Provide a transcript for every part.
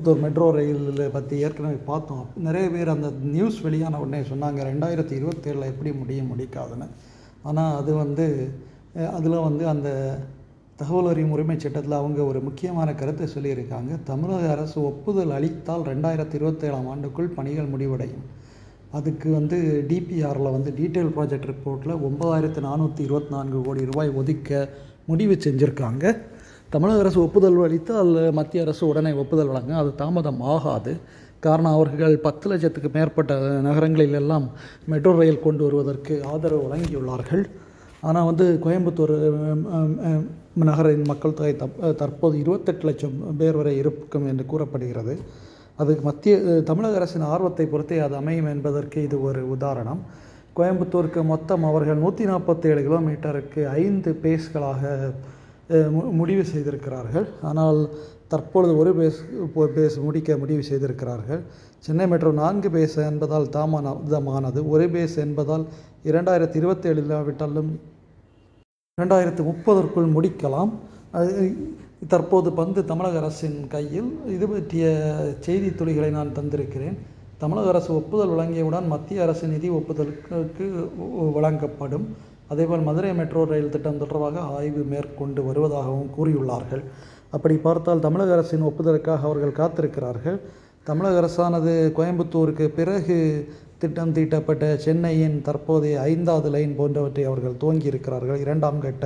ஒரு metro rail பற்றி ஏற்கனவே பார்த்தோம் நிறைய பேர் அந்த நியூஸ் வெளியான உடனே சொன்னாங்க ரெண்டாயிரத்தி இருபத்தேழில் எப்படி முடியும் முடிக்காதுன்னு ஆனால் அது வந்து அதில் வந்து அந்த தகவல் அறியும் உரிமை சட்டத்தில் அவங்க ஒரு முக்கியமான கருத்தை சொல்லியிருக்காங்க தமிழக அரசு ஒப்புதல் அளித்தால் ரெண்டாயிரத்தி இருபத்தேழாம் ஆண்டுக்குள் பணிகள் முடிவடையும் அதுக்கு வந்து டிபிஆரில் வந்து டீட்டெயில் ப்ராஜெக்ட் ரிப்போர்ட்டில் ஒன்பதாயிரத்து நானூற்றி இருபத்தி நான்கு கோடி ரூபாய் ஒதுக்க முடிவு செஞ்சுருக்காங்க தமிழக அரசு ஒப்புதல் அளித்தால் மத்திய அரசு உடனே ஒப்புதல் வழங்க அது தாமதம் ஆகாது காரணம் அவர்கள் பத்து லட்சத்துக்கு மேற்பட்ட நகரங்களில் எல்லாம் மெட்ரோ ரயில் கொண்டு வருவதற்கு ஆதரவு வழங்கியுள்ளார்கள் ஆனால் வந்து கோயம்புத்தூர் நகரின் மக்கள் தொகை தப் தற்போது இருபத்தெட்டு லட்சம் பேர் வரை இருக்கும் என்று கூறப்படுகிறது அதுக்கு மத்திய தமிழக அரசின் ஆர்வத்தை பொறுத்தே அது அமையும் என்பதற்கு இது ஒரு உதாரணம் கோயம்புத்தூருக்கு மொத்தம் அவர்கள் நூற்றி நாற்பத்தேழு கிலோமீட்டருக்கு ஐந்து பேஸ்களாக முடிவு செய்திருக்கிறார்கள் ஆனால் தற்பொழுது ஒரு பேஸ் பேஸ் முடிக்க முடிவு செய்திருக்கிறார்கள் சென்னை மெட்ரோ நான்கு பேஸ் என்பதால் தாமதமானது ஒரு பேஸ் என்பதால் இரண்டாயிரத்தி இருபத்தேழு இல்லாவிட்டாலும் இரண்டாயிரத்து முப்பதற்குள் முடிக்கலாம் அது தற்போது பந்து தமிழக அரசின் கையில் இது பற்றிய செய்தி துளிகளை நான் தந்திருக்கிறேன் தமிழக அரசு ஒப்புதல் வழங்கியவுடன் மத்திய அரசு நிதி ஒப்புதலுக்கு வழங்கப்படும் அதேபோல் மதுரை மெட்ரோ ரயில் திட்டம் தொடர்பாக ஆய்வு மேற்கொண்டு வருவதாகவும் கூறியுள்ளார்கள் அப்படி பார்த்தால் தமிழக அரசின் ஒப்புதலுக்காக அவர்கள் காத்திருக்கிறார்கள் தமிழக அரசானது கோயம்புத்தூருக்கு பிறகு திட்டம் தீட்டப்பட்ட சென்னையின் தற்போதைய ஐந்தாவது லைன் போன்றவற்றை அவர்கள் துவங்கி இருக்கிறார்கள் இரண்டாம் கட்ட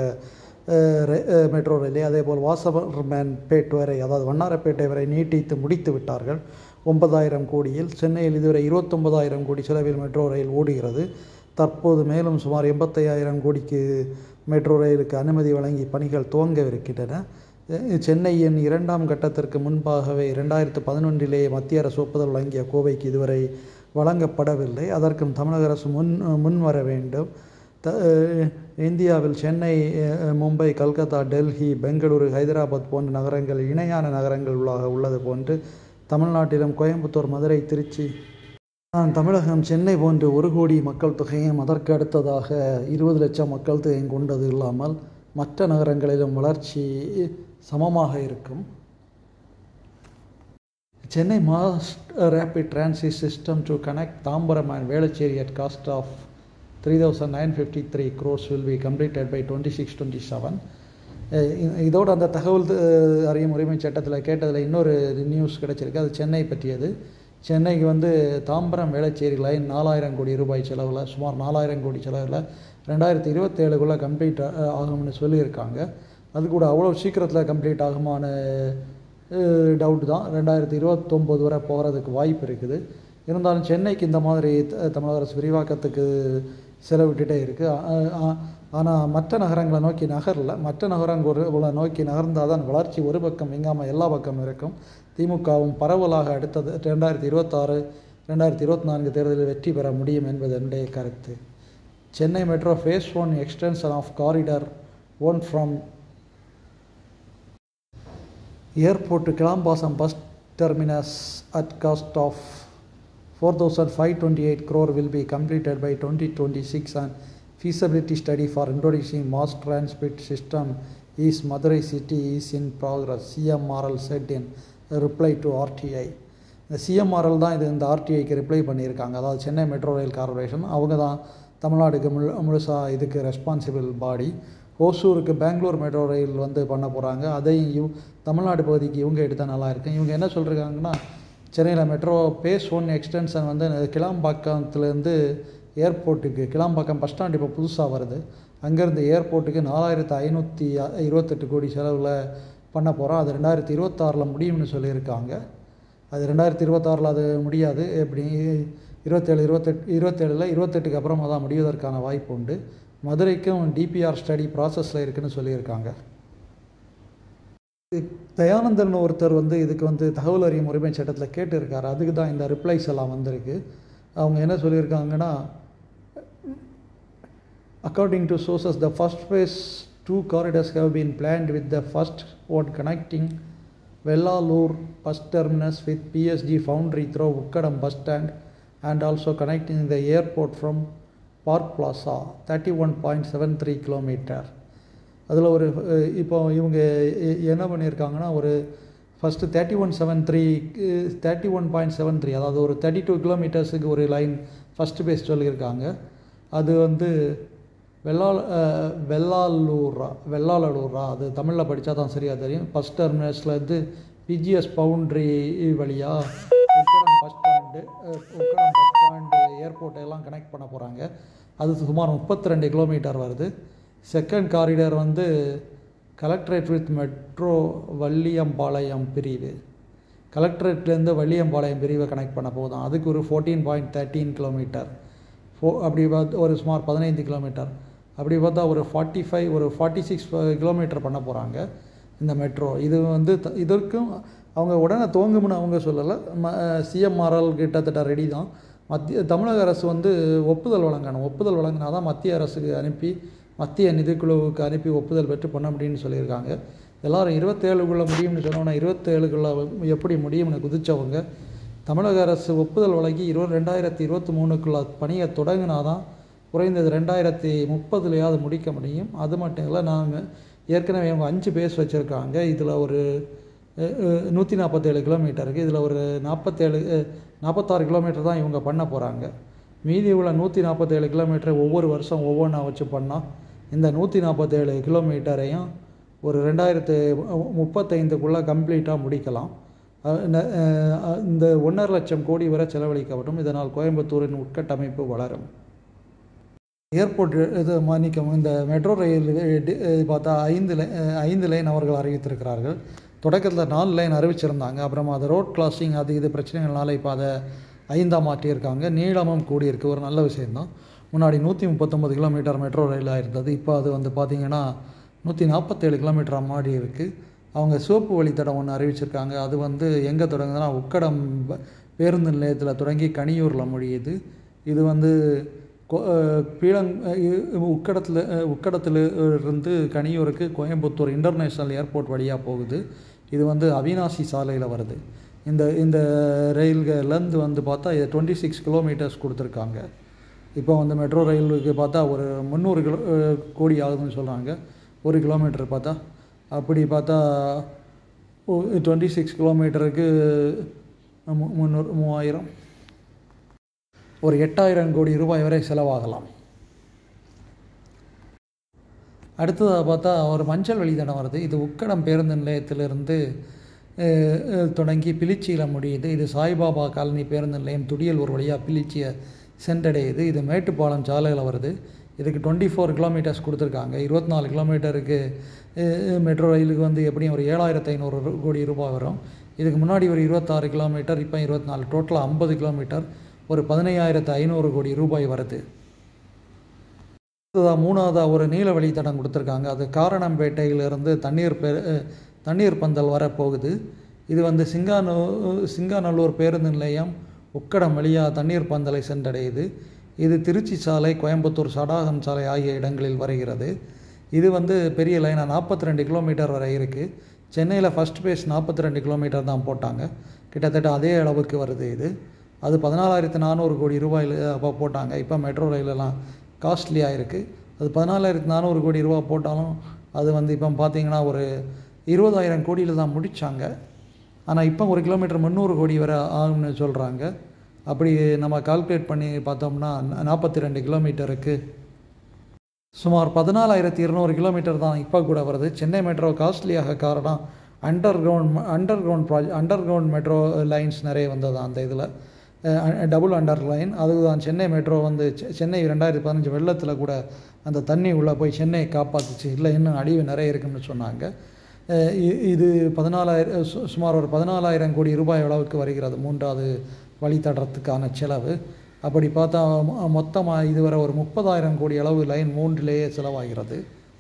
மெட்ரோ ரயிலை அதேபோல் வாசவர்மேன் பேட் வரை அதாவது வண்ணாரப்பேட்டை வரை நீட்டித்து முடித்து விட்டார்கள் ஒன்பதாயிரம் கோடியில் சென்னையில் இதுவரை இருபத்தொன்பதாயிரம் கோடி செலவில் மெட்ரோ ரயில் ஓடுகிறது தற்போது மேலும் சுமார் எண்பத்தையாயிரம் கோடிக்கு மெட்ரோ ரயிலுக்கு அனுமதி வழங்கி பணிகள் துவங்கவிருக்கின்றன சென்னையின் இரண்டாம் கட்டத்திற்கு முன்பாகவே இரண்டாயிரத்து பதினொன்றிலேயே மத்திய அரசு ஒப்புதல் வழங்கிய கோவைக்கு இதுவரை வழங்கப்படவில்லை அதற்கும் தமிழக அரசு முன் முன் வர வேண்டும் த இந்தியாவில் சென்னை மும்பை கல்கத்தா டெல்லி பெங்களூரு ஹைதராபாத் போன்ற நகரங்கள் இணையான நகரங்கள் உள்ளாக உள்ளது போன்று தமிழ்நாட்டிலும் கோயம்புத்தூர் மதுரை திருச்சி தமிழகம் சென்னை போன்று ஒரு கோடி மக்கள் தொகையும் அதற்கு அடுத்ததாக இருபது லட்சம் மக்கள் தொகையும் கொண்டது இல்லாமல் மற்ற நகரங்களிலும் வளர்ச்சி சமமாக இருக்கும் Chennai mass rapid transit system to connect Tambaram and Velachery at cost of three thousand nine fifty three crores will be completed by twenty six twenty seven இதோடு அந்த தகவல் அறியும் உரிமை சட்டத்தில் கேட்டதில் இன்னொரு நியூஸ் கிடச்சிருக்கு அது சென்னை பற்றியது சென்னைக்கு வந்து தாம்பரம் வேளச்சேரி லைன் நாலாயிரம் கோடி ரூபாய் செலவில் சுமார் நாலாயிரம் கோடி செலவில் ரெண்டாயிரத்தி இருபத்தேழுக்குள்ளே கம்ப்ளீட் ஆகும்னு சொல்லியிருக்காங்க அது கூட அவ்வளோ சீக்கிரத்தில் கம்ப்ளீட் ஆகுமான டவுட் தான் ரெண்டாயிரத்தி இருபத்தொம்போது வரை போகிறதுக்கு வாய்ப்பு இருக்குது இருந்தாலும் சென்னைக்கு இந்த மாதிரி தமிழக அரசு விரிவாக்கத்துக்கு செலவிட்டுட்டே இருக்குது ஆனால் மற்ற நகரங்களை நோக்கி நகரில் மற்ற நகரங்களை நோக்கி நகர்ந்தால் தான் வளர்ச்சி ஒரு பக்கம் எங்காமல் எல்லா பக்கமும் இருக்கும் திமுகவும் பரவலாக அடுத்தது ரெண்டாயிரத்தி இருபத்தாறு ரெண்டாயிரத்தி இருபத்தி நான்கு தேர்தலில் வெற்றி பெற முடியும் என்பது என்னுடைய கருத்து Chennai metro phase one extension of corridor one from airport to Kilambakkam bus terminus at cost of four thousand five twenty eight crore will be completed by twenty twenty six and feasibility study for introducing mass transit system is Madurai city is in progress CMRL said in reply to RTI இந்த CMRL தான் இது இந்த ஆர்டிஐக்கு reply பண்ணியிருக்காங்க அதாவது Chennai metro rail corporation அவங்க தான் தமிழ்நாடுக்கு முழு முழுசாக இதுக்கு ரெஸ்பான்சிபிள் பாடி ஓசூருக்கு பெங்களூர் மெட்ரோ ரயில் வந்து பண்ண போகிறாங்க அதையும் இவ் தமிழ்நாடு பகுதிக்கு இவங்க எடுத்தால் நல்லா இருக்கும் இவங்க என்ன சொல்லியிருக்காங்கன்னா சென்னையில் மெட்ரோ பேஸ் ஒன் எக்ஸ்டென்ஷன் வந்து கிளாம்பாக்கத்துலேருந்து ஏர்போர்ட்டுக்கு கிளாம்பாக்கம் பஸ் ஸ்டாண்ட் இப்போ புதுசாக வருது அங்கேருந்து ஏர்போர்ட்டுக்கு நாலாயிரத்து ஐநூற்றி இருபத்தெட்டு கோடி செலவில் பண்ண போகிறோம் அது ரெண்டாயிரத்தி இருபத்தாறில் முடியும்னு சொல்லியிருக்காங்க அது ரெண்டாயிரத்தி இருபத்தாறில் அது முடியாது எப்படி இருபத்தேழு இருபத்தெட்டு இருபத்தேழில் இருபத்தெட்டுக்கு அப்புறமா தான் முடிவதற்கான வாய்ப்பு உண்டு மதுரைக்கும் டிபிஆர் ஸ்டடி ப்ராசஸில் இருக்குதுன்னு சொல்லியிருக்காங்க தயானந்தன் ஒருத்தர் வந்து இதுக்கு வந்து தகவல் அறியும் உரிமை சட்டத்தில் கேட்டிருக்காரு அதுக்கு தான் இந்த ரிப்ளைஸ் எல்லாம் வந்திருக்கு அவங்க என்ன சொல்லியிருக்காங்கன்னா according to sources the first phase two corridors have been planned with the first one connecting வெள்ளாலூர் bus terminus with PSG foundry through Ukkadam bus stand and also connecting the airport from park plaza thirty one point seven three kilometer அதில் ஒரு அஹ், இப்போ இவங்க எ- என்ன பண்ணியிருக்காங்கன்னா ஒரு first thirty one seven three thirty one point seven three அதாவது ஒரு தேர்ட்டி டூ கிலோமீட்டர்ஸுக்கு ஒரு லைன் ஃபஸ்ட்டு பேஸ் சொல்லியிருக்காங்க அது வந்து வெள்ளால் வெள்ளாலூரா வெள்ளாலூரா அது தமிழில் படித்தா தான் சரியாக தெரியும் ஃபஸ்ட் டெர்மினஸ்லேருந்து பிஜிஎஸ் பவுண்ட்ரி வழியாக Ukkadam bus stand Ukkadam bus stand airport எல்லாம் கனெக்ட் பண்ண போகிறாங்க அது சுமார் முப்பத்தி ரெண்டு கிலோமீட்டர் வருது செகண்ட் காரிடர் வந்து கலெக்டரேட் வித் மெட்ரோ வள்ளியம்பாளையம் பிரிவு கலெக்டரேட்லேருந்து வள்ளியம்பாளையம் பிரிவை கனெக்ட் பண்ண போதும் அதுக்கு ஒரு ஃபோர்டீன் பாயிண்ட் தேர்ட்டீன் கிலோமீட்டர் ஃபோ அப்படி பார்த்து ஒரு சுமார் பதினைந்து கிலோமீட்டர் அப்படி பார்த்தா ஒரு ஃபார்ட்டி ஃபைவ் ஒரு ஃபார்ட்டி சிக்ஸ் கிலோமீட்டர் பண்ண போகிறாங்க இந்த மெட்ரோ இது வந்து த இதற்கும் அவங்க உடனே துவங்கும்னு அவங்க சொல்லலை ம சிஎம்ஆர்எல் கிட்டத்தட்ட ரெடி தான் மத்திய தமிழக அரசு வந்து ஒப்புதல் வழங்கணும் ஒப்புதல் வழங்கினா தான் மத்திய அரசுக்கு அனுப்பி மத்திய நிதிக்குழுவுக்கு அனுப்பி ஒப்புதல் பெற்று பண்ண முடியும்னு சொல்லியிருக்காங்க எல்லோரும் இருபத்தேழுக்குள்ளே முடியும்னு சொன்னோன்னா இருபத்தேழுக்குள்ளே எப்படி முடியும்னு குதித்தவங்க தமிழக அரசு ஒப்புதல் வழங்கி இருபது ரெண்டாயிரத்தி இருபத்தி மூணுக்குள்ள பணியை தொடங்கினா தான் குறைந்தது ரெண்டாயிரத்தி முப்பதுலையாவது முடிக்க முடியும் அது மட்டும் இல்லை நாங்கள் ஏற்கனவே அவங்க அஞ்சு பேஸ் வச்சுருக்காங்க இதில் ஒரு நூற்றி நாற்பத்தேழு கிலோமீட்டருக்கு இதில் ஒரு நாற்பத்தேழு நாற்பத்தாறு கிலோமீட்டர் தான் இவங்க பண்ண போகிறாங்க மீதி உள்ள நூற்றி நாற்பத்தேழு கிலோமீட்டர் ஒவ்வொரு வருஷம் ஒவ்வொன்றா வச்சு பண்ணால் இந்த நூற்றி நாற்பத்தேழு கிலோமீட்டரையும் ஒரு ரெண்டாயிரத்து முப்பத்தைந்துக்குள்ளே கம்ப்ளீட்டாக முடிக்கலாம் இந்த ஒன்றரை லட்சம் கோடி வரை செலவழிக்கப்படும் இதனால் கோயம்புத்தூரின் உட்கட்டமைப்பு வளரும் ஏர்போர்ட் இது மன்னிக்கும் இந்த மெட்ரோ ரயில் பார்த்தா ஐந்து லை ஐந்து லைன் அவர்கள் அறிவித்திருக்கிறார்கள் தொடக்கத்தில் நாலு லைன் அறிவிச்சிருந்தாங்க அப்புறம் அது ரோட் கிளாசிங் அது இது பிரச்சனைகள்னால இப்போ அதை ஐந்தாக மாற்றியிருக்காங்க நீளமும் கூடியிருக்கு ஒரு நல்ல விஷயந்தான் முன்னாடி நூற்றி முப்பத்தொம்பது கிலோமீட்டர் மெட்ரோ ரயிலாக இருந்தது இப்போ அது வந்து பார்த்திங்கன்னா நூற்றி நாற்பத்தேழு கிலோமீட்டர் மாடி இருக்குது அவங்க சிவப்பு வழித்தடம் ஒன்று அறிவிச்சிருக்காங்க அது வந்து எங்கே தொடங்குதுன்னா உக்கடம் பேருந்து நிலையத்தில் தொடங்கி கனியூரில் முடியுது இது வந்து பீளங் உக்கடத்தில் உக்கடத்தில் இருந்து கனியூருக்கு கோயம்புத்தூர் இன்டர்நேஷ்னல் ஏர்போர்ட் வழியாக போகுது இது வந்து அவினாசி சாலையில் வருது இந்த இந்த ரயில்கள்லேருந்து வந்து பார்த்தா இது டுவெண்ட்டி சிக்ஸ் கிலோமீட்டர்ஸ் கொடுத்துருக்காங்க இப்போ வந்து மெட்ரோ ரயிலுக்கு பார்த்தா ஒரு முந்நூறு கிலோ கோடி ஆகுதுன்னு சொல்கிறாங்க ஒரு கிலோமீட்டர் பார்த்தா அப்படி பார்த்தா டுவெண்ட்டி சிக்ஸ் கிலோமீட்டருக்கு முந்நூறு மூவாயிரம் ஒரு எட்டாயிரம் கோடி ரூபாய் வரை செலவாகலாம் அடுத்ததாக பார்த்தா ஒரு மஞ்சள் வழித்தடம் வருது இது உக்கடம் பேருந்து நிலையத்திலிருந்து தொடங்கி பிலிச்சியில் முடியுது இது சாய்பாபா காலனி பேருந்து நிலையம் துடியல் ஒரு வழியாக பிலிச்சியை சென்றடையுது இது மேட்டுப்பாளையம் சாலையில் வருது இதுக்கு டுவெண்ட்டி ஃபோர் கிலோமீட்டர்ஸ் கொடுத்துருக்காங்க இருபத்தி நாலு கிலோமீட்டருக்கு மெட்ரோ ரயிலுக்கு வந்து எப்படியும் ஒரு ஏழாயிரத்து ஐநூறு கோடி ரூபாய் வரும் இதுக்கு முன்னாடி ஒரு இருபத்தாறு கிலோமீட்டர் இப்போ இருபத்தி நாலு டோட்டலாக ஐம்பது கிலோமீட்டர் ஒரு பதினையாயிரத்து ஐநூறு கோடி ரூபாய் வருது அடுத்ததாக மூணாவதாக ஒரு நீல வழித்தடம் கொடுத்துருக்காங்க அது காரணம்பேட்டையிலிருந்து தண்ணீர் பே தண்ணீர் பந்தல் வரப்போகுது இது வந்து சிங்கானூ சிங்காநல்லூர் பேருந்து நிலையம் உக்கடம் வழியாக தண்ணீர் பந்தலை சென்றடையுது இது திருச்சி சாலை கோயம்புத்தூர் சடாகம் சாலை ஆகிய இடங்களில் வருகிறது இது வந்து பெரிய லைனாக நாற்பத்தி ரெண்டு கிலோமீட்டர் வரை இருக்குது சென்னையில் ஃபஸ்ட் பேஸ் நாற்பத்தி ரெண்டு கிலோமீட்டர் தான் போட்டாங்க கிட்டத்தட்ட அதே அளவுக்கு வருது இது அது பதினாலாயிரத்து நானூறு கோடி ரூபாயில் அப்போ போட்டாங்க இப்போ மெட்ரோ ரயிலெல்லாம் காஸ்ட்லியாக இருக்குது அது பதினாலாயிரத்து நானூறு கோடி ரூபா போட்டாலும் அது வந்து இப்போ பார்த்தீங்கன்னா ஒரு இருபதாயிரம் கோடியில் தான் முடித்தாங்க ஆனால் இப்போ ஒரு கிலோமீட்டர் முந்நூறு கோடி வரை ஆகும்னு சொல்கிறாங்க அப்படி நம்ம கால்குலேட் பண்ணி பார்த்தோம்னா நாற்பத்தி ரெண்டு கிலோமீட்டருக்கு சுமார் பதினாலாயிரத்தி இருநூறு கிலோமீட்டர் தான் இப்போ கூட வருது சென்னை மெட்ரோ காஸ்ட்லியாக காரணம் அண்டர் கிரவுண்ட் அண்டர் கிரவுண்ட் ப்ராஜ் அண்டர் கிரவுண்ட் மெட்ரோ லைன்ஸ் நிறைய வந்தது அந்த இதில் டபுள் அண்டர் லைன் அதுதான் சென்னை மெட்ரோ வந்து சென்னை ரெண்டாயிரத்தி பதினஞ்சு வெள்ளத்தில் கூட அந்த தண்ணி உள்ளே போய் சென்னையை காப்பாற்றுச்சு இல்லை இன்னும் அழிவு நிறைய இருக்குன்னு சொன்னாங்க இது பதினாலாயிரம் சுமார் ஒரு பதினாலாயிரம் கோடி ரூபாய் அளவுக்கு வருகிறது மூன்றாவது வழித்தடத்துக்கான செலவு அப்படி பார்த்தா மொத்தமாக இதுவரை ஒரு முப்பதாயிரம் கோடி அளவு லைன் மூன்றிலேயே செலவாகிறது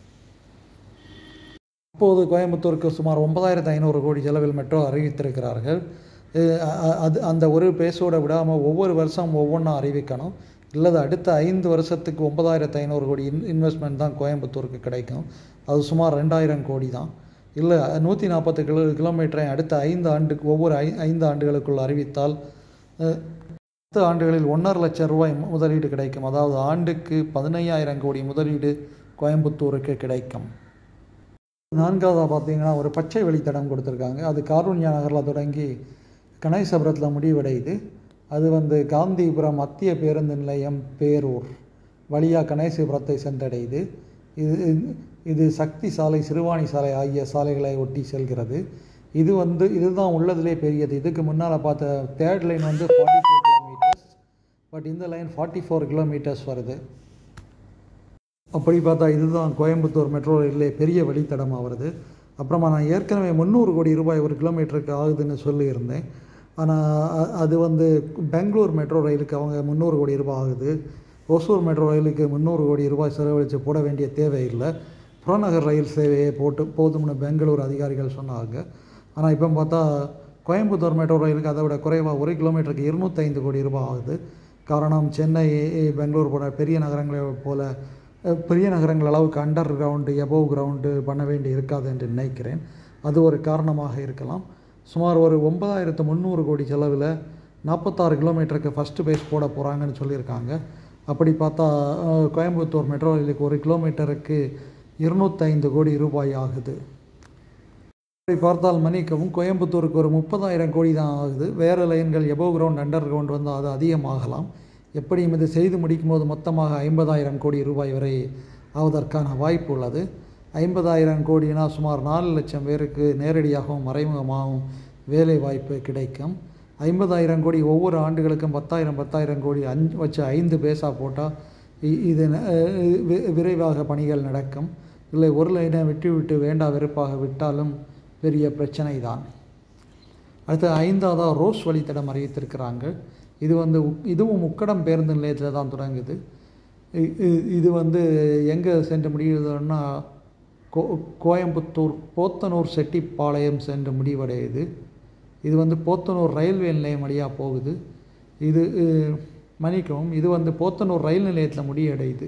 இப்போது கோயம்புத்தூருக்கு சுமார் ஒன்பதாயிரத்து ஐநூறு கோடி செலவில் மெட்ரோ அறிவித்திருக்கிறார்கள் அது அந்த ஒரு பேஸோட விடாமல் ஒவ்வொரு வருஷம் ஒவ்வொன்றா அறிவிக்கணும் இல்லது அடுத்த ஐந்து வருஷத்துக்கு ஒன்பதாயிரத்து ஐநூறு கோடி இன் இன்வெஸ்ட்மெண்ட் தான் கோயம்புத்தூருக்கு கிடைக்கும் அது சுமார் ரெண்டாயிரம் கோடி தான் இல்லை நூற்றி நாற்பது கிலோ கிலோமீட்டரை அடுத்த ஐந்து ஆண்டுக்கு ஒவ்வொரு ஐ ஐந்து ஆண்டுகளுக்குள் அறிவித்தால் பத்து ஆண்டுகளில் ஒன்றரை லட்சம் ரூபாய் முதலீடு கிடைக்கும் அதாவது ஆண்டுக்கு பதினையாயிரம் கோடி முதலீடு கோயம்புத்தூருக்கு கிடைக்கும் நான்காவதாக பார்த்தீங்கன்னா ஒரு பச்சை வழித்தடம் கொடுத்துருக்காங்க அது காரூண்யா நகரில் தொடங்கி கணேசபுரத்தில் முடிவடையுது அது வந்து காந்திபுரம் மத்திய பேருந்து நிலையம் பேரூர் வழியாக கணேசபுரத்தை சென்றடையுது இது இது சக்தி சாலை சிறுவாணி சாலை ஆகிய சாலைகளை ஒட்டி செல்கிறது இது வந்து இதுதான் உள்ளதிலே பெரியது இதுக்கு முன்னால் பார்த்த தேர்ட் லைன் வந்து ஃபார்ட்டி டூ கிலோமீட்டர்ஸ் பட் இந்த லைன் ஃபார்ட்டி ஃபோர் கிலோமீட்டர்ஸ் வருது அப்படி பார்த்தா இதுதான் கோயம்புத்தூர் மெட்ரோ ரயிலே பெரிய வழித்தடமாக வருது அப்புறமா நான் ஏற்கனவே முந்நூறு கோடி ரூபாய் ஒரு கிலோமீட்டருக்கு ஆகுதுன்னு சொல்லியிருந்தேன் ஆனால் அது வந்து பெங்களூர் மெட்ரோ ரயிலுக்கு அவங்க முந்நூறு கோடி ரூபாய் ஆகுது ஒசூர் மெட்ரோ ரயிலுக்கு முந்நூறு கோடி ரூபாய் செலவழித்து போட வேண்டிய தேவையில்லை புறநகர் ரயில் சேவையை போட்டு போதும்னு பெங்களூர் அதிகாரிகள் சொன்னாங்க ஆனால் இப்போ பார்த்தா கோயம்புத்தூர் மெட்ரோ ரயிலுக்கு அதை விட குறைவாக ஒரு கிலோமீட்டருக்கு இருநூத்தைந்து கோடி ரூபாய் ஆகுது காரணம் சென்னை பெங்களூர் போன்ற பெரிய நகரங்களை போல பெரிய நகரங்கள் அளவுக்கு அண்டர் கிரவுண்டு எபோவ் கிரவுண்டு பண்ண வேண்டி இருக்காது என்று நினைக்கிறேன் அது ஒரு காரணமாக இருக்கலாம் சுமார் ஒரு ஒன்பதாயிரத்து முந்நூறு கோடி செலவில் நாற்பத்தாறு கிலோமீட்டருக்கு ஃபஸ்ட்டு பேஸ் போட போகிறாங்கன்னு சொல்லியிருக்காங்க அப்படி பார்த்தா கோயம்புத்தூர் மெட்ரோ ரயிலுக்கு ஒரு கிலோமீட்டருக்கு இருநூத்தைந்து கோடி ரூபாய் ஆகுது அப்படி பார்த்தால் மன்னிக்கவும் கோயம்புத்தூருக்கு ஒரு முப்பதாயிரம் கோடி தான் ஆகுது வேறு லைன்கள் எபோவ் கிரவுண்ட் அண்டர் கிரவுண்ட் வந்து அது அதிகமாகலாம் எப்படியும் இது செய்து முடிக்கும் போது மொத்தமாக ஐம்பதாயிரம் கோடி ரூபாய் வரை ஆவதற்கான வாய்ப்பு உள்ளது ஐம்பதாயிரம் கோடினா சுமார் நாலு லட்சம் பேருக்கு நேரடியாகவும் மறைமுகமாகவும் வேலை வாய்ப்பு கிடைக்கும் ஐம்பதாயிரம் கோடி ஒவ்வொரு ஆண்டுகளுக்கும் பத்தாயிரம் பத்தாயிரம் கோடி அஞ்சு வச்சு ஐந்து பேஸாக போட்டால் இது விரைவாக பணிகள் நடக்கும் இல்லை ஒரு லைனை விட்டு விட்டு வேண்டா வெறுப்பாக விட்டாலும் பெரிய பிரச்சனை தான் அடுத்து ஐந்தாவதாக ரோஸ் வழித்தடம் அறிவித்திருக்கிறாங்க இது வந்து இதுவும் உக்கடம் பேருந்து நிலையத்தில் தான் தொடங்குது இது வந்து எங்கே சென்று முடியுதுன்னா கோ கோயம்புத்தூர் போத்தனூர் செட்டிப்பாளையம் சென்று முடிவடையுது இது வந்து போத்தனூர் ரயில்வே நிலையம் வழியாக போகுது இது மன்னிக்கவும் இது வந்து போத்தனூர் ரயில் நிலையத்தில் முடிவடையுது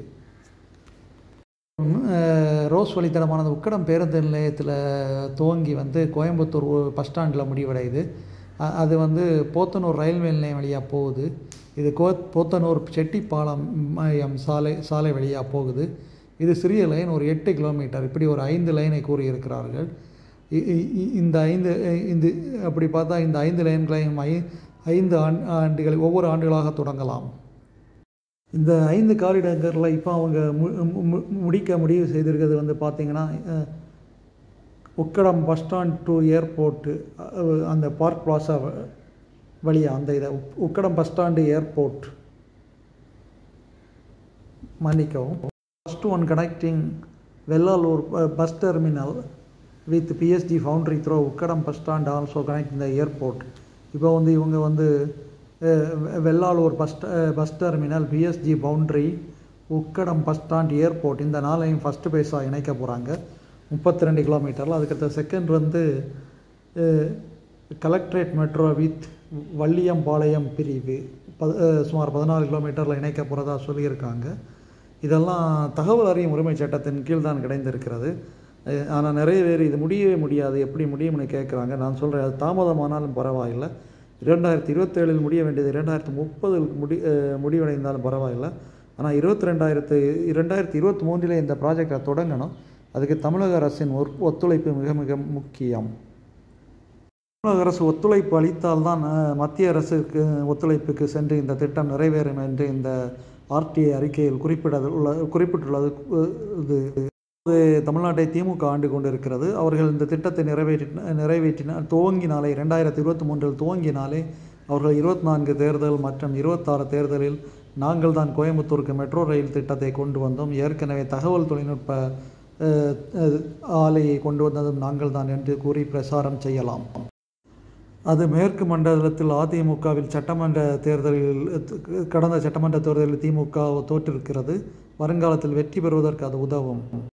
ரோஸ் வழித்தடமானது உக்கடம் பேருந்து நிலையத்தில் துவங்கி வந்து கோயம்புத்தூர் பஸ் ஸ்டாண்டில் முடிவடையுது அது வந்து போத்தனூர் ரயில்வே நிலையம் வழியாக போகுது இது கோ போத்தனூர் செட்டிப்பாளையம் சாலை சாலை வழியாக போகுது இது சிறிய லைன் ஒரு எட்டு கிலோமீட்டர் இப்படி ஒரு ஐந்து லைனை கூறியிருக்கிறார்கள் இந்த ஐந்து இந்த அப்படி பார்த்தா இந்த ஐந்து லைன்களையும் ஐ ஐந்து ஆண்டுகள் ஒவ்வொரு ஆண்டுகளாக தொடங்கலாம் இந்த ஐந்து காரிடங்களில் இப்போ அவங்க முடிக்க முடிவு செய்திருக்கிறது வந்து பார்த்திங்கன்னா Ukkadam bus stand to airport அந்த பார்க் பிளாசா வழியாக அந்த இதை உக்கடம் பஸ் ஸ்டாண்டு ஏர்போர்ட் மன்னிக்கவும் first one connecting வெள்ளாலூர் bus terminal with PST foundry through Ukkadam bus stand also connect இந்த ஏர்போர்ட் இப்போ வந்து இவங்க வந்து Vellalur bus bus terminal PSG foundry Ukkadam bus stand airport இந்த நாளையும் ஃபஸ்ட்டு பேஸாக இணைக்க போகிறாங்க முப்பத்தி ரெண்டு கிலோமீட்டரில் அதுக்கடுத்த செகண்ட் வந்து கலெக்ட்ரேட் மெட்ரோ வித் வள்ளியம்பாளையம் பிரிவு ப சுமார் பதினாலு கிலோமீட்டரில் இணைக்க போகிறதா சொல்லியிருக்காங்க இதெல்லாம் தகவல் அறியும் உரிமை சட்டத்தின் கீழ் தான் கிடைந்திருக்கிறது ஆனால் நிறைய பேர் இது முடியவே முடியாது எப்படி முடியும்னு கேட்குறாங்க நான் சொல்கிறேன் அது தாமதமானாலும் பரவாயில்லை இரண்டாயிரத்தி இருபத்தேழில் முடிய வேண்டியது இரண்டாயிரத்தி முப்பதில் முடி முடிவடைந்தாலும் பரவாயில்லை ஆனால் இருபத்தி ரெண்டாயிரத்து இரண்டாயிரத்தி இருபத்தி மூன்றில் இந்த ப்ராஜெக்டை தொடங்கணும் அதுக்கு தமிழக அரசின் ஒத்துழைப்பு மிக மிக முக்கியம் தமிழக அரசு ஒத்துழைப்பு அளித்தால்தான் மத்திய அரசுக்கு ஒத்துழைப்புக்கு சென்று இந்த திட்டம் நிறைவேறும் என்று இந்த ஆர்டிஐ அறிக்கையில் குறிப்பிட உள்ள குறிப்பிட்டுள்ளது இது தமிழ்நாட்டை திமுக ஆண்டு கொண்டிருக்கிறது அவர்கள் இந்த திட்டத்தை நிறைவேற்றி நிறைவேற்றினால் துவங்கினாலே ரெண்டாயிரத்தி இருபத்தி மூன்றில் துவங்கினாலே அவர்கள் இருபத்தி நான்கு தேர்தல் மற்றும் இருபத்தாறு தேர்தலில் நாங்கள் தான் கோயம்புத்தூருக்கு மெட்ரோ ரயில் திட்டத்தை கொண்டு வந்தோம் ஏற்கனவே தகவல் தொழில்நுட்ப ஆலையை கொண்டு வந்ததும் நாங்கள் தான் என்று கூறி பிரசாரம் செய்யலாம் அது மேற்கு மண்டலத்தில் அதிமுகவில் சட்டமன்ற தேர்தலில் கடந்த சட்டமன்ற தேர்தலில் திமுக தோற்றிருக்கிறது வருங்காலத்தில் வெற்றி பெறுவதற்கு அது உதவும்